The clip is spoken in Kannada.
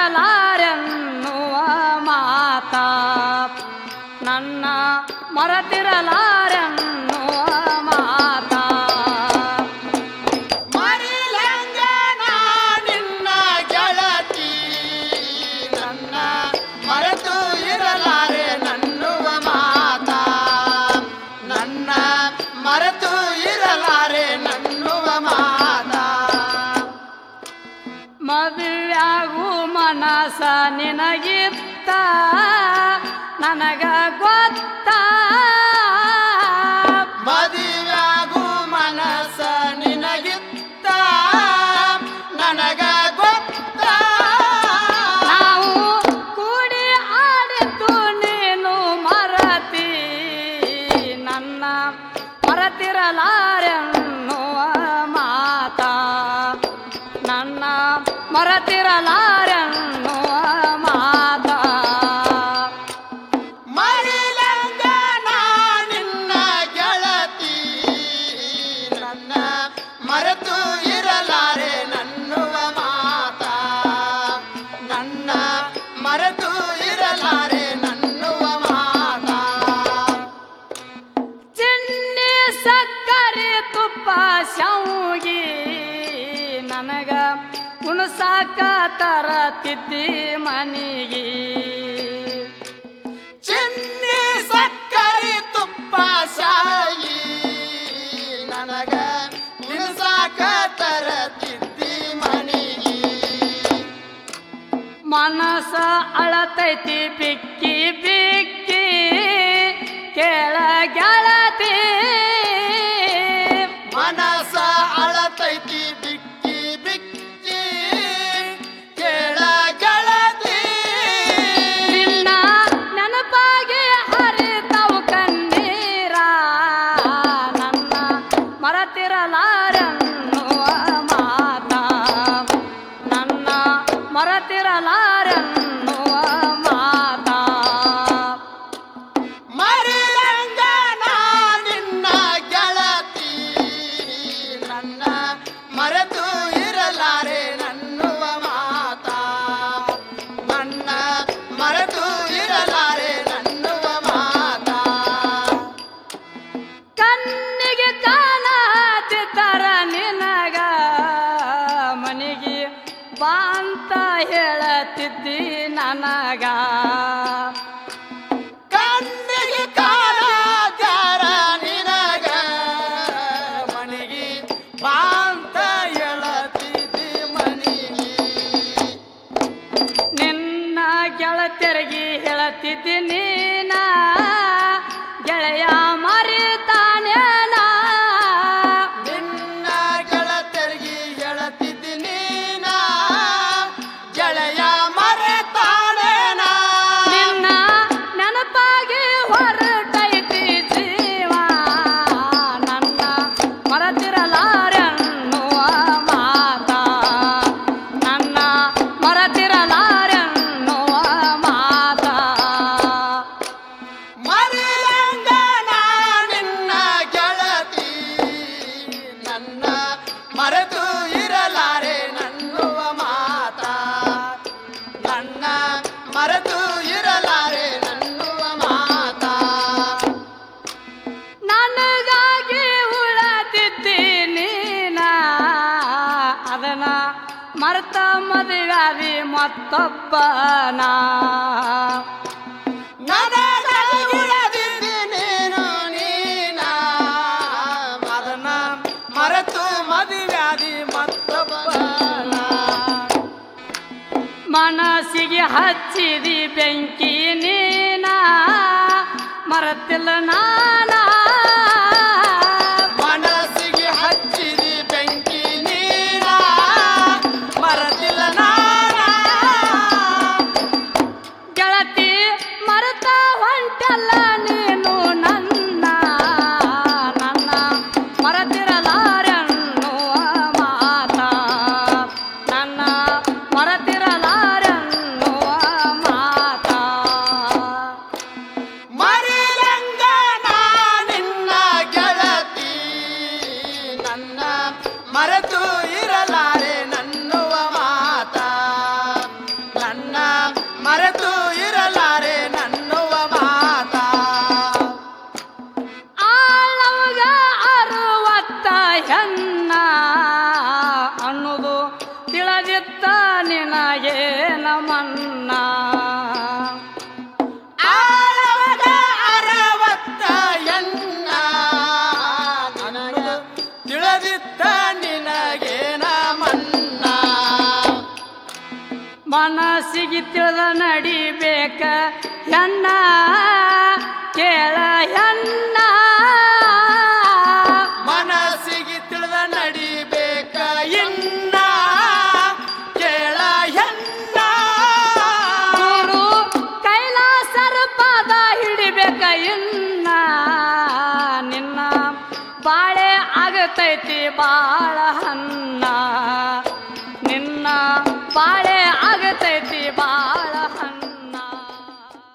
ಮರತಿರಲಾರೆನ್ನುವ ಮಾತ ನನ್ನ ಮರತಿರಲಾರೆನ್ನುವ ಮಾತ ಮರಿಲಂಗ ನಿನ್ನ ಗೆಳತಿ ನನ್ನ ಮರೆತು ಇರಲಾರೆ ನನ್ನುವ ಮಾತ ನನ್ನ ಮರೆತು ಇರಲಾರೆ ನನ್ನುವ ಮಾತ ಮದುವೆಯಾಗು ಮನಸ ನಿನಗಿತ್ತ ನನಗ ಗೊತ್ತ ಮದುವೆಯಾಗು ಮನಸ ನಿನಗಿತ್ತ ನನಗ ಗೊತ್ತ ನಾವು ಕೂಡಿ ಆಡಿತು ನೀನು ಮರತಿ ನನ್ನ ಮರತಿರಲಾರೆನ್ನುವ ಮಾತ ನನ್ನ ಮರತಿರಲಾರೆನ್ನುವ ಮಾತ ಮರಿಲಂಗ ನಿನ್ನ ಗೆಳತಿ ನನ್ನ ಮರೆತು ಇರಲಾರೆ ನನ್ನುವ ಮಾತ ನನ್ನ ಮರೆತು ಇರಲಾರೆ ನನ್ನುವ ಮಾತ ಚಿನ್ನಿ ಸಕ್ಕರೆ ತುಪ್ಪ ಶಾವಿಗೆ ನನಗ ಉಣಸಾಕ ತರತಿದ್ದಿ ಮನಿಗೆ ಚಿನ್ನಿ ಸಕ್ಕರೆ ತುಪ್ಪ ಶಾಯಿ ನನಗ ನಿಲ್ಸಾಕ ತರತಿದ್ದಿ ಮನಿಗೆ ಮನಸ ಅಳತೈತಿ ಬಿಕ್ಕಿ ಬಿಕ್ಕಿ ಕೇಳ ಗೆಳತಿ ಮನಸ ಅಳತೈತಿ ಬಿಕ್ಕಿ ಬಿಕ್ಕಿ ಕೇಳ ಗೆಳತಿ ನಿನ್ನ ನೆನಪಾಗಿ ಹರಿತವು ಕಣ್ಣೀರ ನನ್ನ ಮರತಿರಲಾರನ್ನುವ ಮಾತ ನನ್ನ ಮರತಿರಲಾರನ್ನುವ ಮಾತ ಮರಿಲಂಗ ನಿನ್ನ ಗೆಳತಿ ನನ್ನ ಮರೆತು ಇರಲಾರೆ ನನ್ನುವ ಮಾತ ನನ್ನ ಮರೆತು ಇರಲಾರೆ ನನ್ನುವ ಮಾತ ಕಣ್ಣಿಗೆ ಕಾಣತಿತರ ನಿನಗ ಮನಿಗೆ ಬಾ ಅಂತ ಹೇಳತಿದ್ದಿ ನನಗ ಕಣ್ಣಿಗೆ ಕಾಣಾಚಾರ ನಿನಗ ಮನಿಗೆ ಬಾಂತ ಹೇಳತಿದ್ದಿ ಮನಿಗೆ ನಿನ್ನ ಗೆಳತಿಯರಿಗೆ ಹೇಳತಿದ್ದಿ ನೀನ ಗೆಳೆಯ ಮರಿತಾನೇನ ನಿನ್ನ ಗೆಳತಿಯರಿಗೆ ಹೇಳತಿದ್ದಿ ನೀನ ಗೆಳೆಯ ಮರೆತಾಳೇನ ನಿನ್ನ ನೆನಪಾಗಿ ಹೊರಟೈತಿ ಜೀವ ನನ್ನ ಮರತಿರಲಾರೆನ್ನುವ ಮಾತ ನನ್ನ ಮರತಿರಲಾರೆನ್ನುವ ಮಾತ ಮರಿಲಂಗನ ನಿನ್ನ ಗೆಳತಿ ನನ್ನ ಮರೆತು ಇರಲಾರೆ ನನ್ನುವ ಮಾತ ನನ್ನ ಮರೆತು ಇರಲಾರೆ ನನ್ನುವ ಮಾತ ನನಗಾಗಿ ಉಳತಿದ್ದಿ ನೀನ ಅದನ್ನ ಮರ್ತ ಮದುವ್ಯಾದಿ ಮತ್ತೊಬ್ಬನ ನನಗಾಗಿ ಉಳಿದಿದ್ದಿ ನೀನು ನೀನ ಅದನ್ನ ಮರೆತು ಮದುವ್ಯಾದಿ ಮತ್ತೊಬ್ಬನ ಮನಸ್ಸಿಗೆ ಹಚ್ಚಿದಿ ಬೆಂಕಿ ನೀನ ಮರತಿಲ್ಲ ನಾನ ಮನಸ್ಸಿಗೆ ಹಚ್ಚಿದಿ ಬೆಂಕಿ ನೀರ ಮರದಿಲ್ಲ ನಾನ ಗೆಳತಿ ಮರೆತ ಹೊಂಟಲ್ಲ ನೀನು ನನ್ನ ನನ್ನ ಮರತಿರಲಾರೆನ್ನುವ ಮಾತ ನನ್ನ ಮರತಿರಲಾರೆನ್ನುವ ಮಾತ ಮರಿಲಂಗನ ನಿನ್ನ ಗೆಳತಿ ನನ್ನ ಮರೆತು ಇರಲಾರೆ ನನ್ನುವ ಮಾತ ನನ್ನ ಮನಸ್ಸಿಗೆ ತಿಳಿದ ನಡಿಬೇಕ ಎನ್ನ ಕೇಳ ಎನ್ನ ಮನಸ್ಸಿಗೆ ತಿಳಿದ ನಡಿಬೇಕ ಇನ್ನ ಕೇಳ ಎನ್ನ ಗುರು ಕೈಲಾಸರ ಪಾದ ಹಿಡಿಬೇಕ ಇನ್ನ ನಿನ್ನ ಬಾಳೆ ಆಗತೈತಿ ಬಾಳ ಹನ್ನ